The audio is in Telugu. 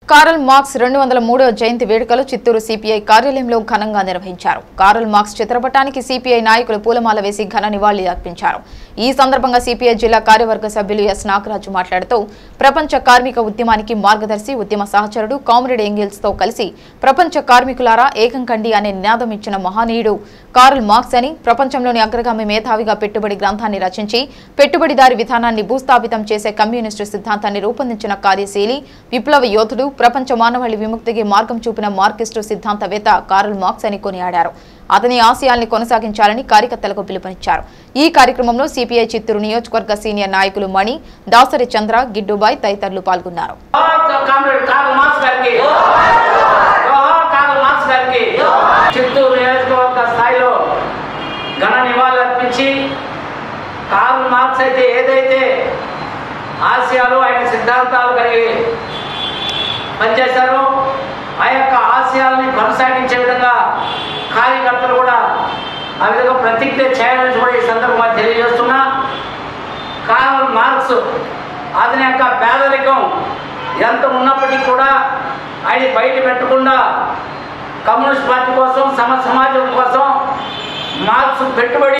కారల్ మార్క్స్ రెండు వందల మూడో జయంతి వేడుకలు చిత్తూరు సిపిఐ కార్యాలయంలో ఘనంగా నిర్వహించారు కారల్ మార్క్స్ చిత్రపటానికి సిపిఐ నాయకులు పూలమాల వేసి ఘన నివాళి అర్పించారు ఈ సందర్భంగా సిపిఐ జిల్లా కార్యవర్గ సభ్యులు ఎస్ నాగరాజు మాట్లాడుతూ ప్రపంచ కార్మిక ఉద్యమానికి మార్గదర్శి ఉద్యమ సహచరుడు కామ్రేడ్ ఎంగిల్స్ తో కలిసి ప్రపంచ కార్మికులారా ఏకం కండి అనే నినాదం ఇచ్చిన మహనీయుడు కారల్ మార్క్స్ అని ప్రపంచంలోని అగ్రగామి మేధావిగా పెట్టుబడి గ్రంథాన్ని రచించి పెట్టుబడిదారి విధానాన్ని భూస్థాపితం చేసే కమ్యూనిస్టు సిద్ధాంతాన్ని రూపొందించిన కార్యశీలి విప్లవ యోధుడు ప్రపంచ మానవాళి విముక్తికి మార్గం చూపిన మార్కిస్టు సిద్ధాంతవేత్త కారల్ మార్క్స్ అని కొనియాడారు అతని ఆశయాల్ని కొనసాగించాలని కార్యకర్తలకు పిలుపునిచ్చారు ఈ కార్యక్రమంలో సిపిఐ చిత్తూరు నియోజకవర్గ సీనియర్ నాయకులు మణి దాసరి చంద్ర గిడ్డుబాయ్ తదితరులు పాల్గొన్నారు జోహార్ కామ్రేడ్ కార్ల్ మార్క్స్ గారికి జోహార్ కార్ల్ మార్క్స్ గారికి చిత్తూరు నియోజకవర్గ స్థాయిలో ఘన నివాళులు అర్పించి కార్ల్ మార్క్స్ అయితే ఏదైతే ఆశయాలు ఆయన సిద్ధాంతాలు కలిగి పనిచేశారో ఆ యొక్క ఆశయాల్ని కొనసాగించే విధంగా కార్యకర్తలు కూడా ఆ విధంగా ప్రతిజ్ఞ చేయాలని కూడా ఈ సందర్భంగా తెలియజేస్తున్నా కార్ల్ మార్క్స్ అతని యొక్క పేదరికం ఎంత ఉన్నప్పటికీ కూడా ఆయన బయట పెట్టకుండా కమ్యూనిస్ట్ పార్టీ కోసం సమ సమాజం కోసం మార్క్స్ పెట్టుబడి